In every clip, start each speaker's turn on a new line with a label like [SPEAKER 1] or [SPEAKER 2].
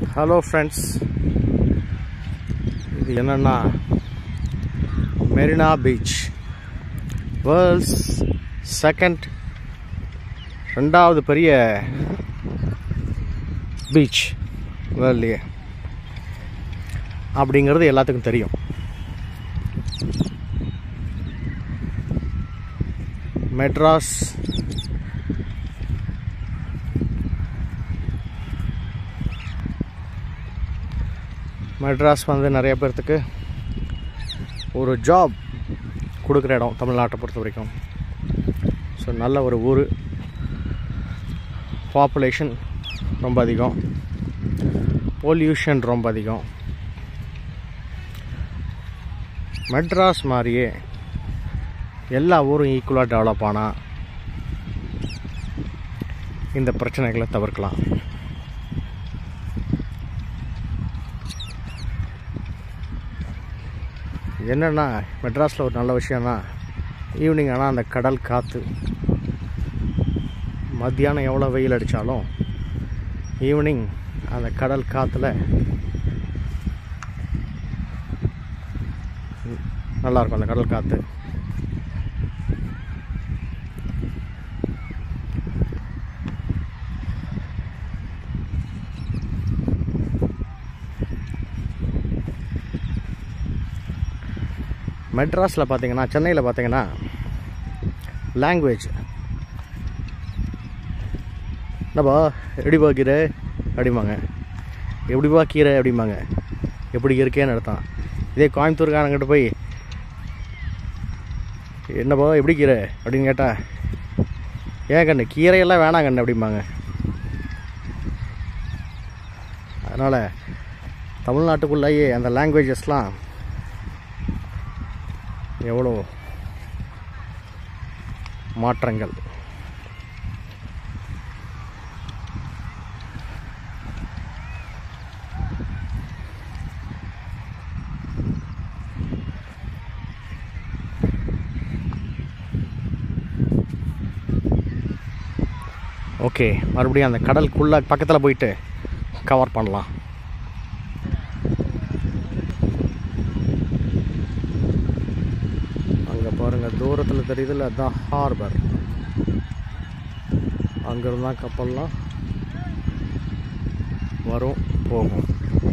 [SPEAKER 1] hello friends இது என்னன்னா Marina beach world's second ரெண்டாவது பெரிய பீச் வேர்ல்ட்லேயே அப்படிங்கிறது எல்லாத்துக்கும் தெரியும் மெட்ராஸ் மெட்ராஸ் வந்து நிறைய பேர்த்துக்கு ஒரு ஜாப் கொடுக்குற இடம் தமிழ்நாட்டை பொறுத்த வரைக்கும் ஸோ நல்ல ஒரு ஊர் பாப்புலேஷன் ரொம்ப அதிகம் பொல்யூஷன் ரொம்ப அதிகம் மெட்ராஸ் மாதிரியே எல்லா ஊரும் ஈக்குவலாக டெவலப் ஆனால் இந்த பிரச்சனைகளை தவிர்க்கலாம் என்னென்னா மெட்ராஸில் ஒரு நல்ல விஷயம்னா ஈவினிங் ஆனால் அந்த கடல் காற்று மத்தியானம் எவ்வளோ வெயில் அடித்தாலும் ஈவினிங் அந்த கடல் காற்றுல நல்லாயிருக்கும் அந்த கடல் காற்று மெட்ராஸில் பார்த்தீங்கன்னா சென்னையில் பார்த்தீங்கன்னா லாங்குவேஜ் என்னப்பா எப்படி பார்க்கிற அப்படிம்பாங்க எப்படி பார்க்கிற அப்படிம்பாங்க எப்படி இருக்கேன்னு அர்த்தம் இதே கோயம்புத்தூர்காரங்கிட்ட போய் என்னப்பா எப்படி கீரை அப்படின்னு கேட்டால் ஏன் கண்ணு கீரையெல்லாம் வேணாம் கண்ணு அப்படிம்பாங்க அதனால் தமிழ்நாட்டுக்குள்ளேயே அந்த லாங்குவேஜஸ்லாம் எவ்வளோ மாற்றங்கள் ஓகே மறுபடியும் அந்த கடலுக்குள்ளே பக்கத்தில் போயிட்டு கவர் பண்ணலாம் அங்கே பாருங்கள் தூரத்தில் தெரியுதுல்ல அதுதான் ஹார்பர் அங்கேருந்து தான் கப்பல்லாம் வரும் போகும்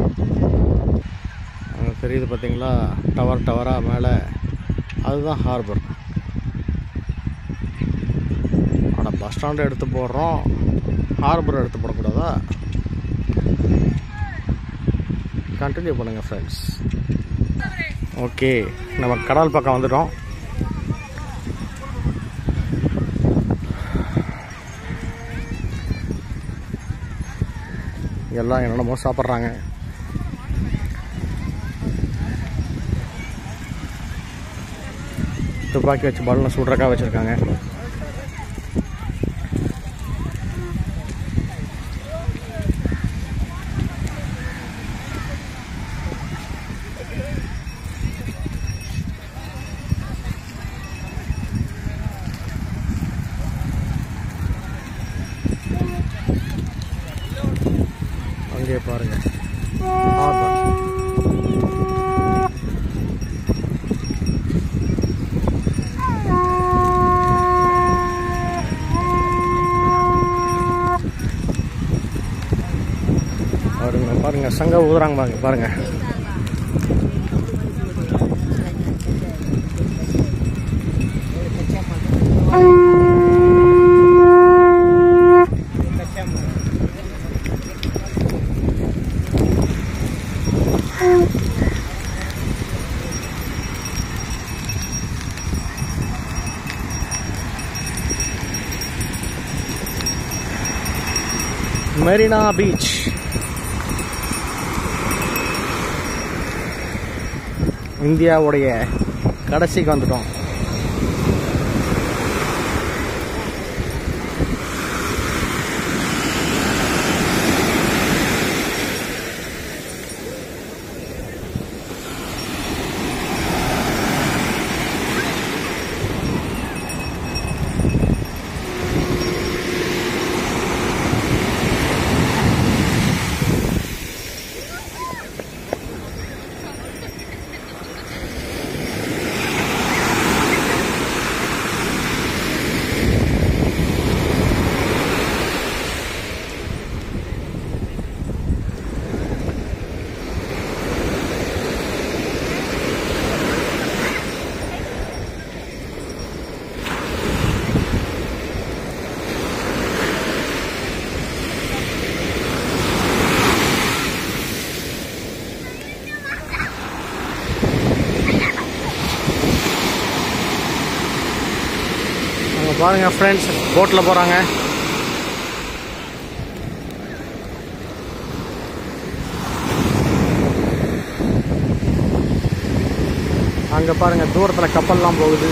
[SPEAKER 1] அங்கே தெரியுது பார்த்தீங்களா டவர் டவராக மேலே அதுதான் ஹார்பர் ஆனால் பஸ் ஸ்டாண்டு எடுத்து போடுறோம் ஹார்பர் எடுத்து போடக்கூடாதா கண்டினியூ பண்ணுங்கள் ஃப்ரெண்ட்ஸ் ஓகே நம்ம கடல் பக்கம் வந்துட்டோம் எல்லாம் என்னென்னமோ சாப்பிட்றாங்க துப்பாக்கி வச்சு பலூனை சுடுறக்கா வச்சுருக்காங்க அங்கே பாருங்க ஆர்பர் பாருங்க பாருங்க சங்க ஊதுறாங்க பாருங்க பாருங்க மெரினா பீச் இந்தியாவுடைய கடைசிக்கு வந்துட்டோம் பாருங்க ஃப்ரெண்ட்ஸ் போட்டில் போகிறாங்க அங்கே பாருங்க தூரத்தில் கப்பல்லாம் போகுது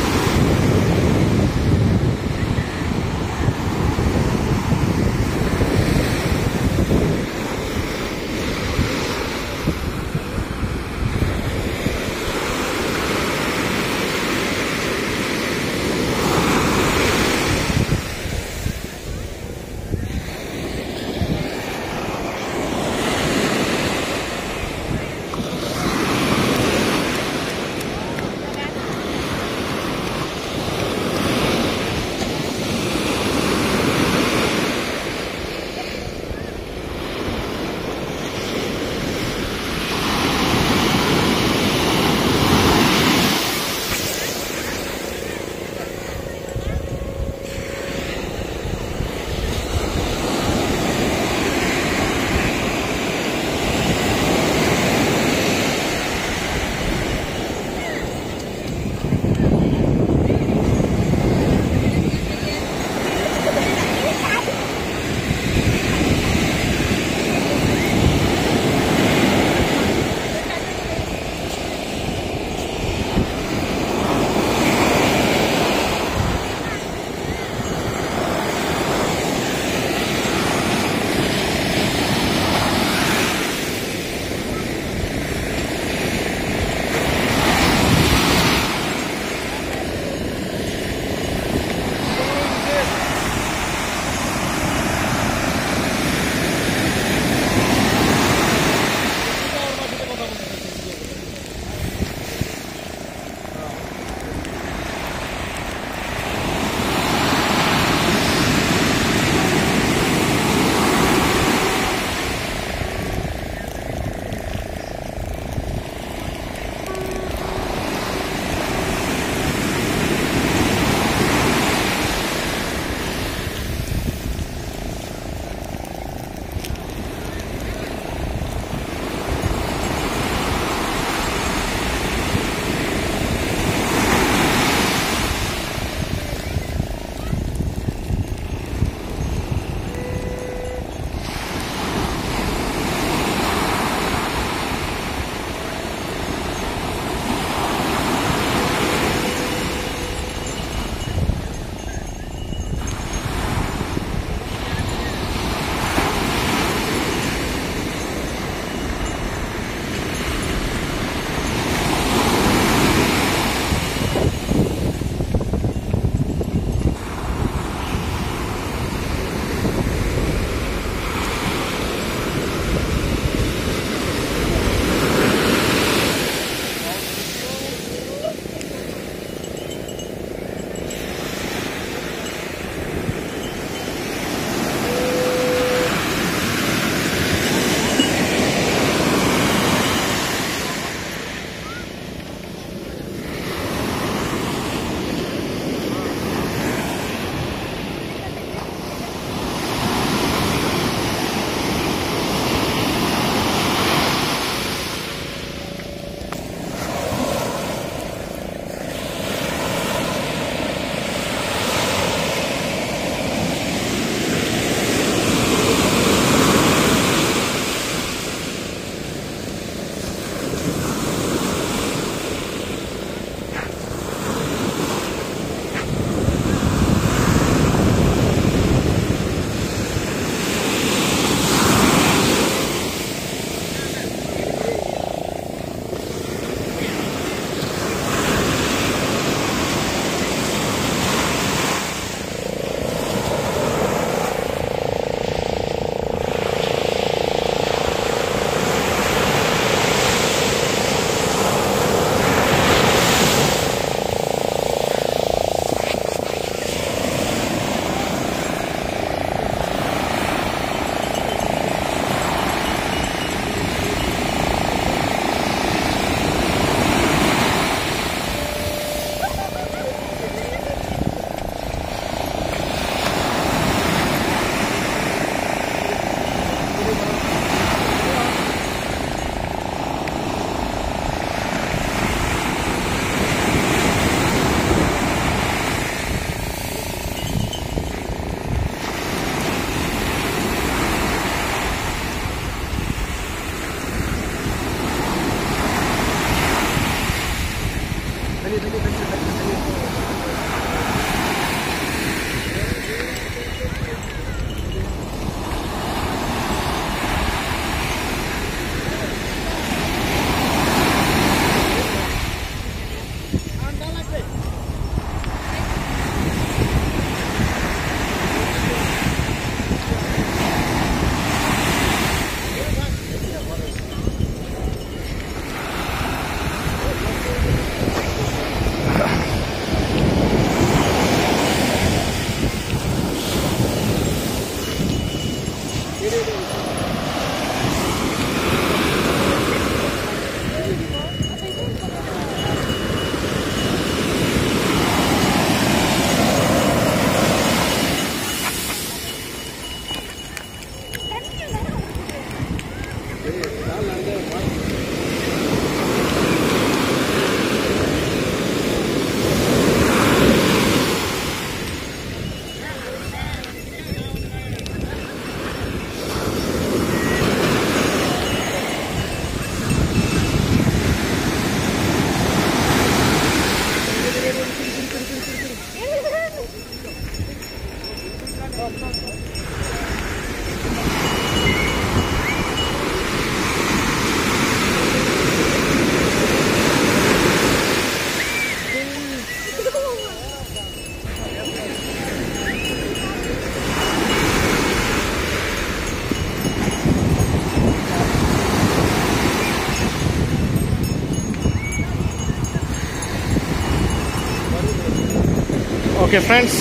[SPEAKER 1] ஓகே ஃப்ரெண்ட்ஸ்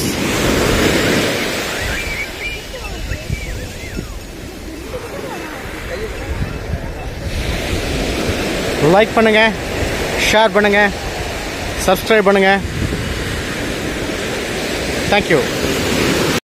[SPEAKER 1] லைக் பண்ணுங்க ஷேர் பண்ணுங்க சப்ஸ்கிரைப் பண்ணுங்க தேங்க்யூ